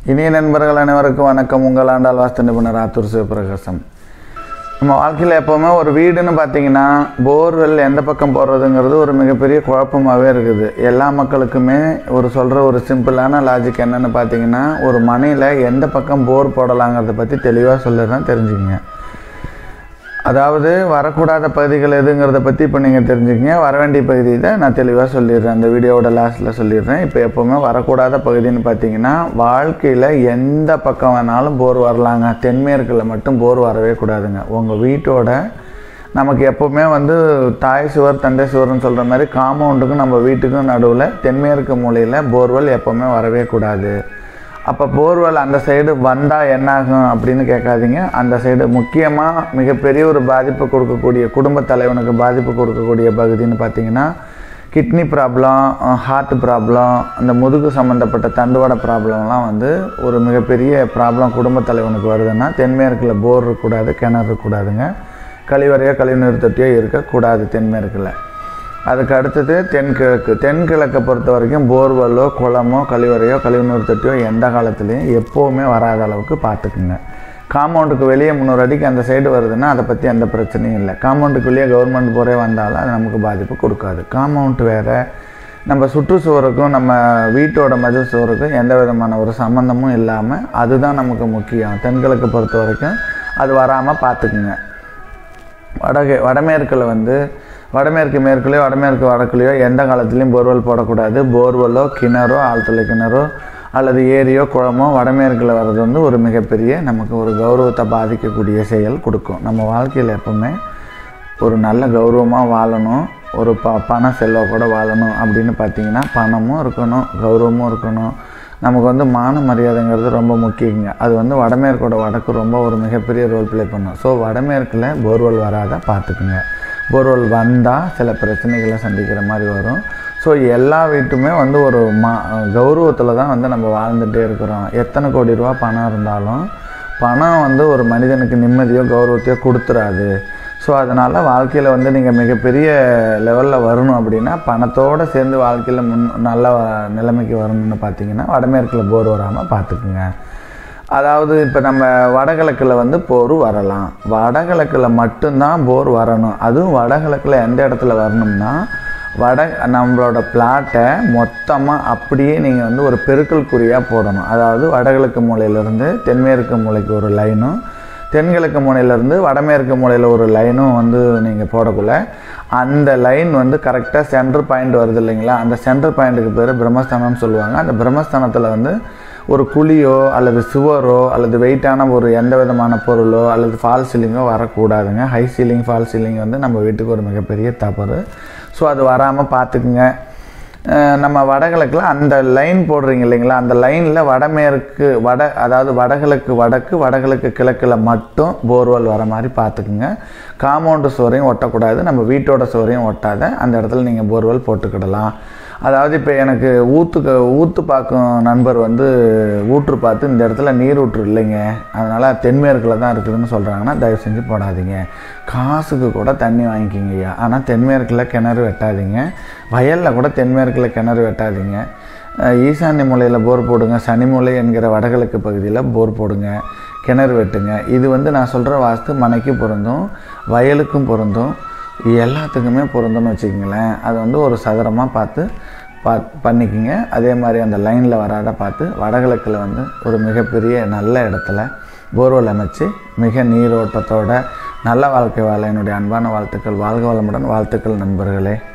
இனிய நண்பர்கள் அனைவருக்கும் வணக்கம் உங்கள் ஆண்டாள் வாஸ்து நிபுணர் ஆத்தூர் சிவபிரகாசம் நம்ம வாழ்க்கையில் எப்போவுமே ஒரு வீடுன்னு பார்த்தீங்கன்னா போர்வெல் எந்த பக்கம் போடுறதுங்கிறது ஒரு மிகப்பெரிய குழப்பமாகவே இருக்குது எல்லா மக்களுக்குமே ஒரு சொல்கிற ஒரு சிம்பிளான லாஜிக் என்னென்னு பார்த்தீங்கன்னா ஒரு மனையில் எந்த பக்கம் போர் போடலாங்கிறத பற்றி தெளிவாக சொல்லிடுறேன் தெரிஞ்சுக்கங்க அதாவது வரக்கூடாத பகுதிகள் எதுங்கிறத பற்றி இப்போ நீங்கள் தெரிஞ்சுக்கங்க வர வேண்டிய பகுதி தான் நான் தெளிவாக சொல்லிடுறேன் அந்த வீடியோவோட லாஸ்ட்டில் சொல்லிடுறேன் இப்போ எப்போவுமே வரக்கூடாத பகுதின்னு பார்த்தீங்கன்னா வாழ்க்கையில் எந்த பக்கம் வேணாலும் போர் வரலாங்க தென்மேற்கில் மட்டும் போர் வரவே கூடாதுங்க உங்கள் வீட்டோட நமக்கு எப்போவுமே வந்து தாய் சுவர் தந்தை சுவர்னு சொல்கிற மாதிரி காம்பவுண்டுக்கும் நம்ம வீட்டுக்கும் நடுவில் தென்மேற்கு மூலையில் போர்வெல் எப்போவுமே வரவே கூடாது அப்போ போர்வெல் அந்த சைடு வந்தால் என்னாகும் அப்படின்னு கேட்காதீங்க அந்த சைடு முக்கியமாக மிகப்பெரிய ஒரு பாதிப்பு கொடுக்கக்கூடிய குடும்ப தலைவனுக்கு பாதிப்பு கொடுக்கக்கூடிய பகுதின்னு பார்த்தீங்கன்னா கிட்னி ப்ராப்ளம் ஹார்ட் ப்ராப்ளம் இந்த முதுகு சம்மந்தப்பட்ட தண்டுவட ப்ராப்ளம்லாம் வந்து ஒரு மிகப்பெரிய ப்ராப்ளம் குடும்ப தலைவனுக்கு வருதுன்னா தென்மேற்கில் போர் இருக்கக்கூடாது கிணறு இருக்கக்கூடாதுங்க கழிவறையோ கழிவுநீர் தொட்டியோ இருக்கக்கூடாது தென்மேற்கில் அதுக்கு அடுத்தது தென்கிழக்கு தென்கிழக்கை பொறுத்த வரைக்கும் போர்வெல்லோ குளமோ கழிவறையோ கழிவுநீர் தொட்டியோ எந்த காலத்துலேயும் எப்போவுமே வராத அளவுக்கு பார்த்துக்குங்க காம்பவுண்டுக்கு வெளியே முந்நூறு அடிக்கு அந்த சைடு வருதுன்னா அதை பற்றி எந்த பிரச்சனையும் இல்லை காம்பவுண்டுக்கு வெளியே கவர்மெண்ட் போரே வந்தாலும் அது நமக்கு பாதிப்பு கொடுக்காது காம்பவுண்ட் வேறு நம்ம சுற்றுச்சுவருக்கும் நம்ம வீட்டோட மதில் சுவருக்கும் எந்த விதமான ஒரு சம்மந்தமும் இல்லாமல் அதுதான் நமக்கு முக்கியம் தென்கிழக்கு பொறுத்த வரைக்கும் அது வராமல் பார்த்துக்குங்க வடகே வடமேற்கில் வந்து வடமேற்கு மேற்குலையோ வடமேற்கு வடக்குலையோ எந்த காலத்துலேயும் போர்வெல் போடக்கூடாது போர்வெல்லோ கிணறோ ஆழ்துளை கிணறோ அல்லது ஏரியோ குளமோ வடமேற்கில் வர்றது வந்து ஒரு மிகப்பெரிய நமக்கு ஒரு கௌரவத்தை பாதிக்கக்கூடிய செயல் கொடுக்கும் நம்ம வாழ்க்கையில் எப்பவுமே ஒரு நல்ல கௌரவமாக வாழணும் ஒரு ப பண செல்வக்கூட வாழணும் அப்படின்னு பார்த்தீங்கன்னா பணமும் இருக்கணும் கௌரவமும் இருக்கணும் நமக்கு வந்து மான மரியாதைங்கிறது ரொம்ப முக்கியங்க அது வந்து வடமேற்கோட வடக்கு ரொம்ப ஒரு மிகப்பெரிய ரோல் ப்ளே பண்ணும் ஸோ வடமேற்கில் போர்வெல் வராத பார்த்துக்குங்க போர்வெல் வந்தால் சில பிரச்சனைகளை சந்திக்கிற மாதிரி வரும் ஸோ எல்லா வீட்டுமே வந்து ஒரு மா கௌரவத்தில் தான் வந்து நம்ம வாழ்ந்துகிட்டே இருக்கிறோம் எத்தனை கோடி ரூபா பணம் இருந்தாலும் பணம் வந்து ஒரு மனிதனுக்கு நிம்மதியோ கௌரவத்தையோ கொடுத்துறாது ஸோ அதனால் வாழ்க்கையில் வந்து நீங்கள் மிகப்பெரிய லெவலில் வரணும் அப்படின்னா பணத்தோடு சேர்ந்து வாழ்க்கையில் முன் நல்ல நிலைமைக்கு வரணும்னு பார்த்தீங்கன்னா வடமேற்கில் போர் வராமல் பார்த்துக்குங்க அதாவது இப்போ நம்ம வடகிழக்கில் வந்து போர் வரலாம் வடகிழக்கில் மட்டும்தான் போர் வரணும் அதுவும் வடகிழக்கில் எந்த இடத்துல வரணும்னா வட நம்மளோட பிளாட்டை மொத்தமாக அப்படியே நீங்கள் வந்து ஒரு பெருக்கல் குறியாக போடணும் அதாவது வடகிழக்கு மூலையிலேருந்து தென்மேற்கு மூலைக்கு ஒரு லைனும் தென்கிழக்கு மூலையிலேருந்து வடமேற்கு மூலையில் ஒரு லைனும் வந்து நீங்கள் போடக்குள்ள அந்த லைன் வந்து கரெக்டாக சென்டர் பாயிண்ட் வருது இல்லைங்களா அந்த சென்டர் பாயிண்ட்டுக்கு பேர் பிரம்மஸ்தானம்னு சொல்லுவாங்க அந்த பிரம்மஸ்தானத்தில் வந்து ஒரு குழியோ அல்லது சுவரோ அல்லது வெயிட்டான ஒரு எந்த விதமான பொருளோ அல்லது ஃபால் சீலிங்கோ வரக்கூடாதுங்க ஹை சீலிங் ஃபால் சீலிங் வந்து நம்ம வீட்டுக்கு ஒரு மிகப்பெரிய தவறு ஸோ அது வராமல் பார்த்துக்குங்க நம்ம வடகிழக்கில் அந்த லைன் போடுறீங்க இல்லைங்களா அந்த லைனில் வடமேற்கு வட அதாவது வடகிழக்கு வடக்கு வடகிழக்கு கிழக்கில் மட்டும் போர்வெல் வர மாதிரி பார்த்துக்குங்க காம்பவுண்டு சுவரையும் ஒட்டக்கூடாது நம்ம வீட்டோட சுவரையும் ஒட்டாத அந்த இடத்துல நீங்கள் போர்வெல் போட்டுக்கிடலாம் அதாவது இப்போ எனக்கு ஊற்றுக்கு ஊற்று பார்க்கும் நண்பர் வந்து ஊற்று பார்த்து இந்த இடத்துல நீர் ஊற்று இல்லைங்க அதனால் தென்மேற்கில் தான் இருக்குதுன்னு சொல்கிறாங்கன்னா தயவு செஞ்சு போடாதீங்க காசுக்கு கூட தண்ணி வாங்கிக்கிங்க ஐயா ஆனால் தென்மேற்கில் கிணறு வெட்டாதீங்க வயலில் கூட தென்மேற்கில் கிணறு வெட்டாதீங்க ஈசான்ய மூலையில் போர் போடுங்க சனிமூலை என்கிற வடகிழக்கு பகுதியில் போர் போடுங்க கிணறு வெட்டுங்க இது வந்து நான் சொல்கிற வாஸ்து மனைக்கு பொருந்தும் வயலுக்கும் பொருந்தும் எல்லாத்துக்குமே பொருந்தும்னு வச்சுக்கோங்களேன் அது வந்து ஒரு சதுரமாக பார்த்து பா பண்ணிக்கிங்க அதே மாதிரி அந்த லைனில் வராத பார்த்து வடகிழக்கில் வந்து ஒரு மிகப்பெரிய நல்ல இடத்துல போர்வெல் அமைச்சு மிக நீரோட்டத்தோட நல்ல வாழ்க்கை வாழ என்னுடைய அன்பான வாழ்த்துக்கள் வாழ்க வளமுடன் வாழ்த்துக்கள் நண்பர்களே